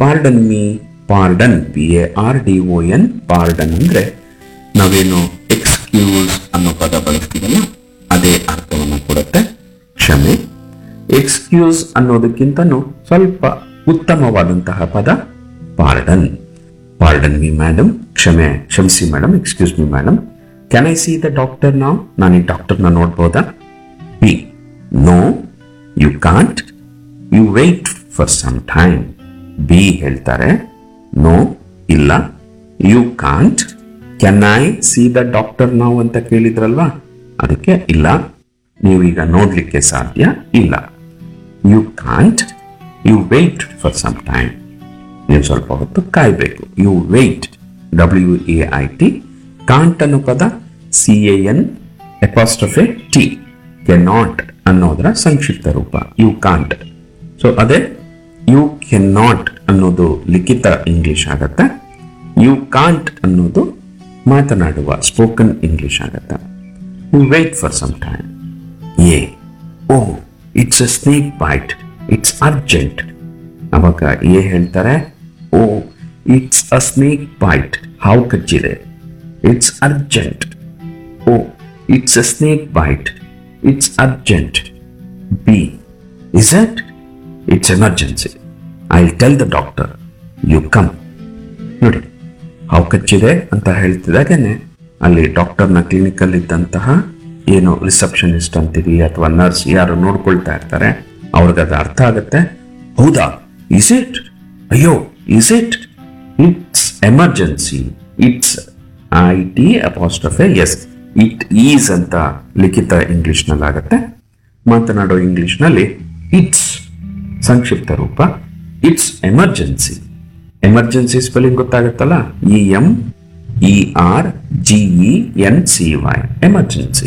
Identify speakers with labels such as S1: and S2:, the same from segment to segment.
S1: Pardon me pardon P A R D O N pardon ಅಂದ್ರೆ ನಾವೇನು excuse ಅನ್ನೋ ಪದ ಬಳಸ್ತೀವಲ್ಲ ಅದೇ ಅರ್ಥವನ್ನು ಕೊಡುತ್ತೆ ಕ್ಷಮೆ ಎಕ್ಸ್ಕ್ಯೂಸ್ ಅನ್ನೋದಕ್ಕಿಂತನೂ ಸ್ವಲ್ಪ ಉತ್ತಮವಾದಂತಹ ಪದ ಪಾರ್ಡನ್ ಪಾರ್ಡನ್ ಮಿ ಮೇಡಮ್ ಕ್ಷಮೆ ಕ್ಷಮಿಸಿ madam excuse me madam can I see the doctor ನಾವು ನಾನು ಈ ಡಾಕ್ಟರ್ನ ನೋಡ್ಬೋದಾ B no you can't you wait for some time B ಹೇಳ್ತಾರೆ ನೋ ಇಲ್ಲ you can't can I see the doctor ನಾವು ಅಂತ ಕೇಳಿದ್ರಲ್ವಾ ಅದಕ್ಕೆ ಇಲ್ಲ ನೀವೀಗ ನೋಡ್ಲಿಕ್ಕೆ ಸಾಧ್ಯ ಇಲ್ಲ you can't you wait for some time ನೀವು ಸ್ವಲ್ಪ ಹೊತ್ತು ಕಾಯಬೇಕು you wait W A I T can't ಅನ್ನೋ ಪದ C A N apostrophe T cannot ಅನ್ನೋದರ ಸಂಕ್ಷಿಪ್ತ ರೂಪ ಯು ಕಾಂಟ್ ಸೊ ಅದೇ ಯು ಕೆನ್ ನಾಟ್ ಅನ್ನೋದು ಲಿಖಿತ ಇಂಗ್ಲಿಷ್ ಆಗತ್ತೆ ಯು ಕಾಂಟ್ ಅನ್ನೋದು ಮಾತನಾಡುವ ಸ್ಪೋಕನ್ ಇಂಗ್ಲಿಷ್ ಆಗತ್ತೆ you wait for some time A O it's a snake bite it's urgent ಅವಾಗ ಎ ಹೇಳ್ತಾರೆ O it's a snake bite ಹಾವು ಕಚ್ಚಿದೆ it's urgent O it's a snake bite it's urgent B is it it's emergency I tell the doctor you come ನೋಡಿ ಹಾವು ಕಚ್ಚಿದೆ ಅಂತ ಹೇಳ್ತಿದ್ದಾಗೇನೆ ಅಲ್ಲಿ ಡಾಕ್ಟರ್ನ clinical ಇದ್ದಂತಹ ಏನು ರಿಸೆಪ್ಷನಿಸ್ಟ್ ಅಂತೀವಿ ಅಥವಾ ನರ್ಸ್ ಯಾರು ನೋಡ್ಕೊಳ್ತಾ ಇರ್ತಾರೆ ಅವ್ರಿಗೆ ಅದು ಅರ್ಥ ಆಗುತ್ತೆ ಹೌದಾ ಇಸ್ ಇಟ್ ಅಯ್ಯೋ is it it's emergency it's I T apostrophe S it is ಅಂತ ಲಿಖಿತ ಇಂಗ್ಲಿಷ್ನಲ್ಲಿ ಆಗುತ್ತೆ ಮಾತನಾಡೋ ಇಂಗ್ಲಿಷ್ನಲ್ಲಿ ಇಟ್ಸ್ ಸಂಕ್ಷಿಪ್ತ ರೂಪ ಇಟ್ಸ್ ಎಮರ್ಜೆನ್ಸಿ ಎಮರ್ಜೆನ್ಸಿ ಸ್ಪೆಲ್ಲಿಂಗ್ ಗೊತ್ತಾಗುತ್ತಲ್ಲ E M E R G E N C Y emergency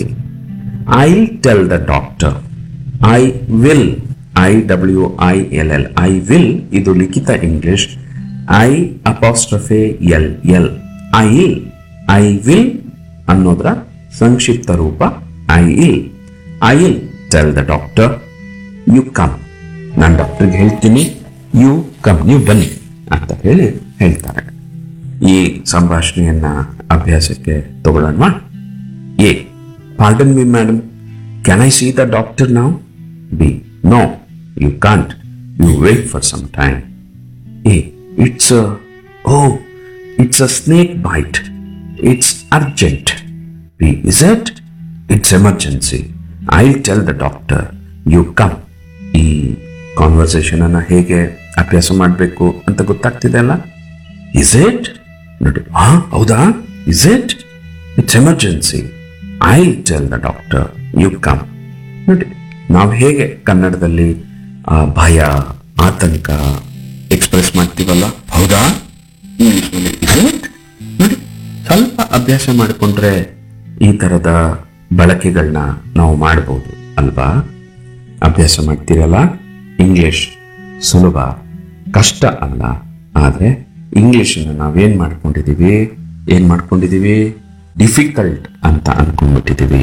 S1: I tell the doctor I will I W I L L I will ಇದು ಲಿಖಿತ English I apostrophe L L I'll I will ಅನ್ನೋದ್ರ ಸಂಕ್ಷಿಪ್ತ ರೂಪ I I'll I'll tell the doctor you come ನಾನು ಡಾಕ್ಟರ್ಗೆ ಹೇಳ್ತೀನಿ you come ನೀವು ಬನ್ನಿ ಅಂತ ಹೇಳಿ ಹೇಳ್ತಾರೆ ಈ ಸಂಭಾಷಣೆಯನ್ನ ಅಭ್ಯಾಸಕ್ಕೆ ತಗೊಳ್ಳೋಣ A pardon me madam can I see the doctor ನಾವು B no you can't you wait for some time A it's O it's a snake bite it's urgent B is it it's emergency I tell the doctor you come ಈ conversation ಅನ್ನ ಹೇಗೆ ಅಭ್ಯಾಸ ಮಾಡಬೇಕು ಅಂತ ಗೊತ್ತಾಗ್ತಿದೆ ಅಲ್ಲ is it ನೋಡಿ ಹಾ ಹೌದಾ is it it's emergency I tell the doctor you come ನೋಡಿ ನಾವು ಹೇಗೆ ಕನ್ನಡದಲ್ಲಿ ಆ, ಭಯ ಆತಂಕ ಎಕ್ಸ್ಪ್ರೆಸ್ ಮಾಡ್ತೀವಲ್ಲ ಹೌದಾ ಇಂಗ್ಲಿಷ್ನಲ್ಲಿ is it? ನೋಡಿ ಸ್ವಲ್ಪ ಅಭ್ಯಾಸ ಮಾಡಿಕೊಂಡ್ರೆ ಈ ತರದ ಬಳಕೆಗಳನ್ನ ನಾವು ಮಾಡಬಹುದು ಅಲ್ವಾ ಅಭ್ಯಾಸ ಮಾಡ್ತೀರಲ್ಲ ಇಂಗ್ಲಿಷ್ ಸುಲಭ ಕಷ್ಟ ಅಲ್ಲ ಆದ್ರೆ ಇಂಗ್ಲಿಷನ್ನ ನಾವೇನ್ ಮಾಡ್ಕೊಂಡಿದೀವಿ ಏನ್ ಮಾಡ್ಕೊಂಡಿದೀವಿ ಡಿಫಿಕಲ್ಟ್ ಅಂತ ಅನ್ಕೊಂಡ್ಬಿಟ್ಟಿದೀವಿ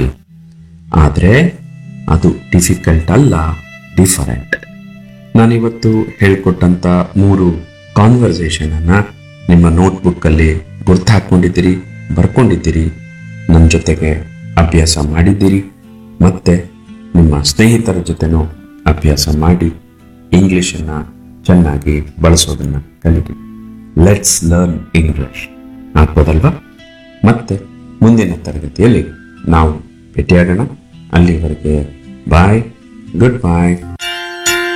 S1: ಆದ್ರೆ ಅದು ಡಿಫಿಕಲ್ಟ್ ಅಲ್ಲ ಡಿಫರೆಂಟ್ ನಾನಿವತ್ತು ಹೇಳ್ಕೊಟ್ಟಂತ ಮೂರು ಕಾನ್ವರ್ಸೇಷನ್ ಅನ್ನ ನಿಮ್ಮ ನೋಟ್ಬುಕ್ ಅಲ್ಲಿ ಗುರ್ತು ಹಾಕೊಂಡಿದ್ದೀರಿ ಬರ್ಕೊಂಡಿದ್ದೀರಿ ನನ್ನ ಜೊತೆಗೆ ಅಭ್ಯಾಸ ಮಾಡಿದ್ದೀರಿ ಮತ್ತೆ ನಿಮ್ಮ ಸ್ನೇಹಿತರ ಜೊತೆನೂ ಅಭ್ಯಾಸ ಮಾಡಿ ಇಂಗ್ಲಿಷನ್ನ ಚೆನ್ನಾಗಿ ಬಳಸೋದನ್ನ ಕಲಿರಿ ಲೆಟ್ಸ್ ಲರ್ನ್ ಇಂಗ್ಲಿಷ್ ಆಗ್ಬೋದಲ್ವಾ ಮತ್ತೆ ಮುಂದಿನ ತರಗತಿಯಲ್ಲಿ ನಾವು ಭೇಟಿಯಾಗೋಣ ಅಲ್ಲಿವರೆಗೆ ಬಾಯ್ ಗುಡ್ ಬಾಯ್